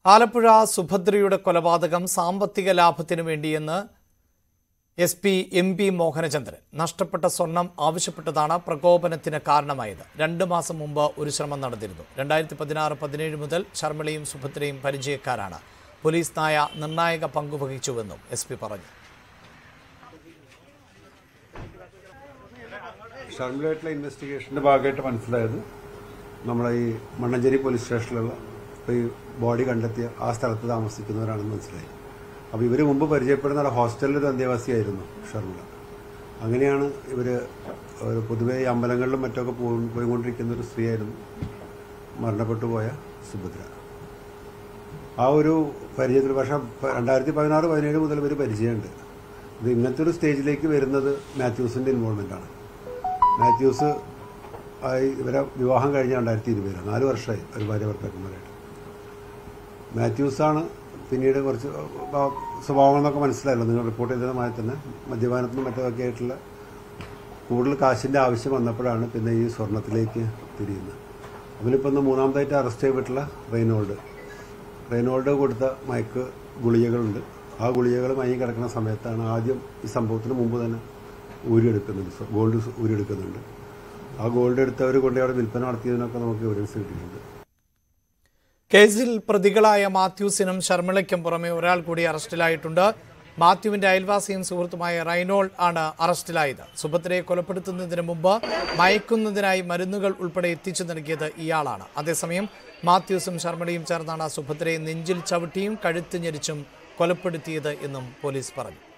ആലപ്പുഴ സുഭദ്രയുടെ കൊലപാതകം സാമ്പത്തിക ലാഭത്തിനു വേണ്ടിയെന്ന് S P M P Mohanachandran നഷ്ടപ്പെട്ട സ്വർണം ആവശ്യപ്പെട്ടതാണ് പ്രകോപനത്തിന് കാരണമായത് രണ്ട് മാസം മുമ്പ് ഒരു ശ്രമം നടന്നിരുന്നു രണ്ടായിരത്തി പതിനാറ് പതിനേഴ് മുതൽ ശർമ്മിളയും സുഭദ്രയും പരിചയക്കാരാണ് പോലീസ് നായ നിർണായക പങ്കുവഹിച്ചുവെന്നും എസ് പി പറഞ്ഞു ഷർമിലായിട്ടുള്ള ഇൻവെസ്റ്റിഗേഷൻ്റെ ഭാഗമായിട്ട് മനസ്സിലായത് നമ്മളെ ഈ മണ്ണഞ്ചേരി പോലീസ് സ്റ്റേഷനിലുള്ള ഈ ബോഡി കണ്ടെത്തിയ ആ സ്ഥലത്ത് താമസിക്കുന്നവരാണെന്ന് മനസ്സിലായി അപ്പോൾ ഇവർ മുമ്പ് പരിചയപ്പെടുന്ന ഒരു ഹോസ്റ്റലിലൊരു അന്തേവാസിയായിരുന്നു ഷർമിള അങ്ങനെയാണ് ഇവർ ഒരു പൊതുവെ ഈ അമ്പലങ്ങളിലും മറ്റൊക്കെ പോയി പോയിക്കൊണ്ടിരിക്കുന്ന ഒരു സ്ത്രീയായിരുന്നു മരണപ്പെട്ടു പോയ സുഭദ്ര ആ ഒരു പരിചയത്തിൽ പക്ഷേ രണ്ടായിരത്തി പതിനാറ് പതിനേഴ് മുതൽ ഇവർ പരിചയമുണ്ട് ഇത് ഇങ്ങനത്തെ ഒരു സ്റ്റേജിലേക്ക് വരുന്നത് മാത്യൂസിൻ്റെ ഇൻവോൾവ്മെൻ്റ് ആണ് മാത്യൂസ് ആയി ഇവരെ വിവാഹം കഴിഞ്ഞ രണ്ടായിരത്തി ഇരുപതിലാണ് നാല് വർഷമായി ഒരു ഭാര്യ ഭർത്താക്കന്മാരായിട്ട് മാത്യൂസാണ് പിന്നീട് കുറച്ച് സ്വഭാ- സ്വഭാവങ്ങൾ എന്നൊക്കെ മനസ്സിലായല്ലോ നിങ്ങൾ റിപ്പോർട്ട് ചെയ്തതുമായി തന്നെ മദ്യപാനത്തിനും മറ്റൊക്കെ ആയിട്ടുള്ള കൂടുതൽ കാശിൻ്റെ ആവശ്യം വന്നപ്പോഴാണ് പിന്നെ ഈ സ്വർണത്തിലേക്ക് തിരിയുന്നത് അതിലിപ്പോൾ ഒന്ന് മൂന്നാമതായിട്ട് അറസ്റ്റ് ചെയ്തിട്ടുള്ള റെയ്നോൾഡ് റെയ്നോൾഡ് കൊടുത്ത മയക്ക് ഗുളികകളുണ്ട് ആ ഗുളികകൾ മയങ്ങി കിടക്കുന്ന സമയത്താണ് ആദ്യം ഈ സംഭവത്തിന് മുമ്പ് തന്നെ ഊരിയെടുക്കുന്നുണ്ട് സ്വ- ഗോൾഡ് സ് ഊരിയെടുക്കുന്നുണ്ട് ആ ഗോൾഡ് എടുത്തവർ കൊണ്ട് അവിടെ വിൽപ്പന നടത്തിയതിനൊക്കെ നമുക്ക് എവിഡൻസ് കിട്ടിയിട്ടുണ്ട് കേസിൽ പ്രതികളായ മാത്യൂസിനും ശർമ്മിളയ്ക്കും പുറമെ ഒരാൾ കൂടി അറസ്റ്റിലായിട്ടുണ്ട് മാത്യുവിന്റെ അയൽവാസിയും സുഹൃത്തുമായ റൈനോൾ ആണ് അറസ്റ്റിലായത് സുഭദ്രയെ കൊലപ്പെടുത്തുന്നതിന് മുമ്പ് മയക്കുന്നതിനായി മരുന്നുകൾ ഉൾപ്പെടെ എത്തിച്ചു നൽകിയത് ഇയാളാണ് അതേസമയം മാത്യൂസും ശർമ്മിളയും ചേർന്നാണ് സുഭദ്രയെ നെഞ്ചിൽ ചവിട്ടിയും കഴുത്ത് ഞെരിച്ചും കൊലപ്പെടുത്തിയത് എന്നും പോലീസ് പറഞ്ഞു